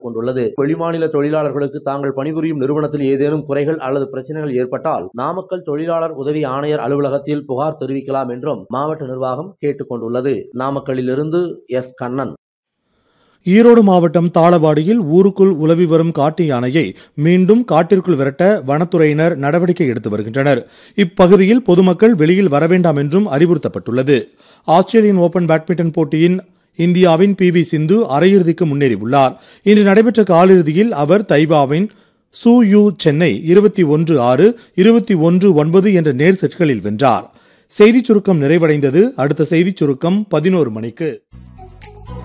கொண்டுள்ளது வெளிமாநில தொழிலாளர்களுக்கு தாங்கள் பணிபுரியும் நிறுவனத்தில் ஏதேனும் குறைகள் அல்லது பிரச்சனைகள் ஏற்பட்டால் நாமக்கல் தொழிலாளர் உதவி ஆணையர் அலுவலகத்தில் புகார் தெரிவிக்கலாம் என்றும் மாவட்ட நிர்வாகம் கேட்டுக் கொண்டுள்ளது நாமக்கல்லிலிருந்து எஸ் கண்ணன் ஈரோடு மாவட்டம் தாளவாடியில் ஊருக்குள் உலவி வரும் காட்டு யானையை மீண்டும் காட்டிற்குள் விரட்ட வனத்துறையினர் நடவடிக்கை எடுத்து வருகின்றனர் இப்பகுதியில் பொதுமக்கள் வெளியில் வர வேண்டாம் என்றும் அறிவுறுத்தப்பட்டுள்ளது ஆஸ்திரேலியன் ஓபன் பேட்மிண்டன் போட்டியின் இந்தியாவின் பி வி சிந்து அரையிறுதிக்கு முன்னேறியுள்ளார் இன்று நடைபெற்ற காலிறுதியில் அவர் தைவாவின் சு யூ சென்னை இருபத்தி ஒன்று ஆறு இருபத்தி ஒன்று ஒன்பது என்ற நேர் செட்களில் வென்றார் செய்திச் சுருக்கம் நிறைவடைந்தது அடுத்த செய்திச் சுருக்கம் பதினோரு மணிக்கு